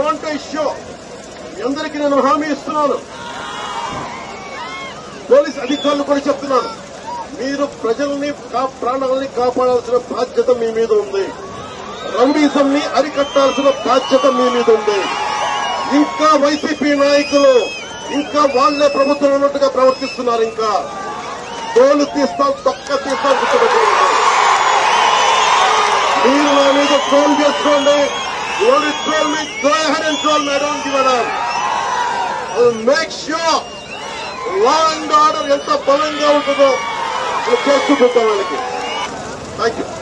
want issue మీ అందరికీ నేను హామీ ఇస్తున్నాను పోలీస్ అధికారులు కూడా చెప్తున్నాను మీరు ప్రజల్ని కా- ప్రాణాలని కాపాడాల్సిన బాధ్యత మీ మీద ఉంది రౌడీజం ని అరికట్టాల్సిన బాధ్యత మీ మీద ఉంది ఇంకా వైసీపీ నాయకులు ఇంకా వాళ్లే ప్రభుత్వం ఉన్నట్టుగా ప్రవర్తిస్తున్నారు ఇంకా తోలు తీస్తాం తొక్క తీస్తాం గుర్తుపెట్టుకోండి మీరు నా మీద ట్రోల్ చేసుకోండి ఓన్లీ ట్రోల్ మీ go ahead and troll madam madam make sure law and order ఎంత బలంగా ఉంటుందో అది చేస్తూ పెట్టాం వాళ్ళకి థ్యాంక్ యూ